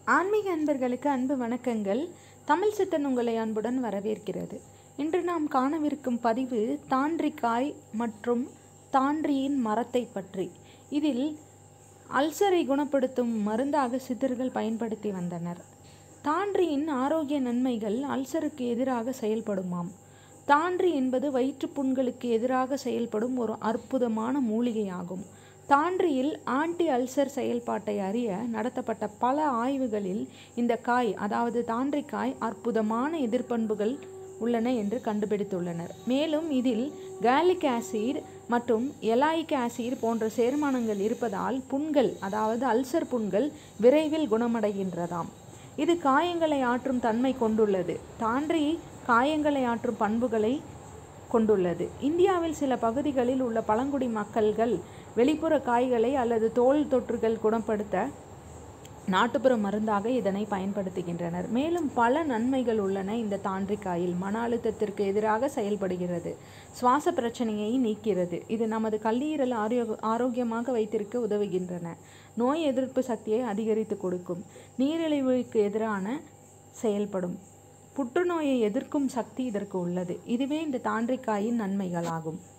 ஆன்மீக அன்பர்களுக்கு அன்பு வணக்கங்கள் தமிழ் சித்தன் உங்களை அன்புடன் வரவேற்கிறது இன்று நாம் காணவிருக்கும் பதிவு தாண்டிக்காய் மற்றும் தாண்டியின் மரத்தை பற்றி இதில் அல்சரை குணப்படுத்தும் மருந்தாக சித்தர்கள் பயன்படுத்தி வந்தனர் தாண்டியின் ஆரோக்கிய நன்மைகள் அல்சருக்கு எதிராக செயல்படுமாம் தாண்டி என்பது வயிற்றுப் புண்களுக்கு எதிராக செயல்படும் ஒரு அற்புதமான மூலிகையாகும் தாண்டியில் ஆன்டி அல்சர் செயல்பாட்டை அறிய நடத்தப்பட்ட பல ஆய்வுகளில் இந்த காய் அதாவது தாண்டிக்காய் அற்புதமான எதிர்ப்பண்புகள் உள்ளன என்று கண்டுபிடித்துள்ளனர் மேலும் இதில் கேலிக் ஆசிட் மற்றும் எலாயிக் ஆசிட் போன்ற சேர்மானங்கள் இருப்பதால் புண்கள் அதாவது அல்சர் புண்கள் விரைவில் குணமடைகின்றதாம் இது காயங்களை ஆற்றும் தன்மை கொண்டுள்ளது தாண்டி காயங்களை ஆற்றும் பண்புகளை கொண்டுள்ளது இந்தியாவில் சில பகுதிகளில் உள்ள பழங்குடி மக்கள்கள் வெளிப்புற காய்களை அல்லது தோல் தொற்றுகள் குணப்படுத்த நாட்டுப்புற மருந்தாக இதனை பயன்படுத்துகின்றனர் மேலும் பல நன்மைகள் உள்ளன இந்த தாண்டிக்காயில் மன அழுத்தத்திற்கு எதிராக செயல்படுகிறது சுவாச பிரச்சனையை நீக்கிறது இது நமது கல்லீரல் ஆரோக்கிய ஆரோக்கியமாக வைத்திருக்க உதவுகின்றன நோய் எதிர்ப்பு சக்தியை அதிகரித்து கொடுக்கும் நீரிழிவுக்கு எதிரான செயல்படும் புற்றுநோயை எதிர்க்கும் சக்தி இதற்கு உள்ளது இதுவே இந்த தாண்டிக்காயின் நன்மைகளாகும்